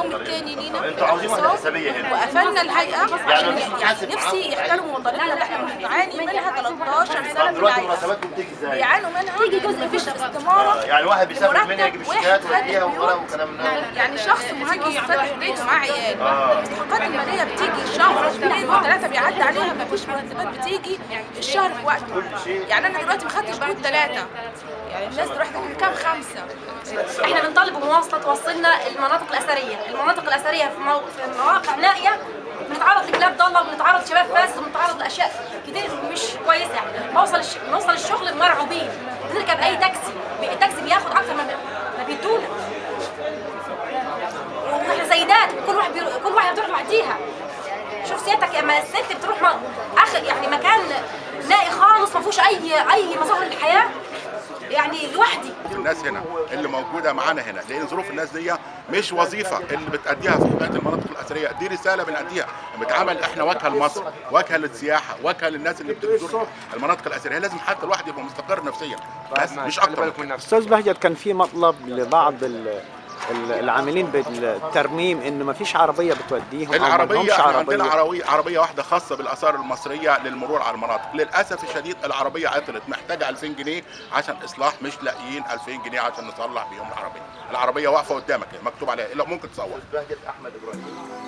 الترم الثاني لينا انتوا عاوزين وحده حسابيه هنا وقفلنا الهيئه يعني عشان مفيش يعني حاسب نفسي يحترموا مطالبنا اللي احنا بنعاني منها 13 سنه طب في دلوقتي الهيئه مرتباتكم بتيجي ازاي؟ بيعانوا منها تيجي جزء مفيش استماره يعني واحد بيسافر منها يجيب مرتب الشيكات واحد ويديها خد وورق وكلام من ده يعني شخص مهاجر فاتح بيته معاه عيال المستحقات الماليه بتيجي شهر واثنين وثلاثه بيعدي عليها مفيش مرتبات بتيجي الشهر في وقته يعني انا دلوقتي ما خدتش كود ثلاثه يعني الناس دلوقتي كام خمسه احنا بنطالب بمواصله توصلنا المناطق الاثريه، المناطق الاثريه في, مو... في مواقع نائيه بنتعرض لكلاب ضاله وبنتعرض لشباب فاسد وبنتعرض لاشياء كتير مش كويسه يعني بوصل الش... بنوصل الشغل مرعوبين بنركب اي تاكسي بي- التاكسي بياخد اكتر ما, بي- ما بيدونا واحنا سيدات كل واحد بيرو... كل واحد بتروح لوحديها شوف سيادتك لما الست بتروح م... اخر يعني مكان نائي خالص ما فيهوش اي اي مظاهر الحياه يعني لوحدي الناس هنا اللي موجوده معانا هنا لان ظروف الناس دي مش وظيفه اللي بتأديها في بقيه المناطق الاثريه دي رساله بنأديها بنتعامل احنا واجهه لمصر واجهه للسياحه واجهه للناس اللي بتزور المناطق الاثريه لازم حتى الواحد يبقى مستقر نفسيا بس مش اكتر من كده. استاذ بهجت كان في مطلب لبعض ال- ال- العاملين بالترميم انه ما فيش عربيه بتوديهم أو ما العربيه لهمش احنا عندنا عربيه عربيه واحده خاصه بالاثار المصريه للمرور على المناطق للاسف الشديد العربيه عطلت محتاجه 2000 جنيه عشان اصلاح مش لاقيين 2000 جنيه عشان نصلح بيهم العربيه العربيه واقفه قدامك مكتوب عليها لا ممكن تصور بهجت احمد ابراهيم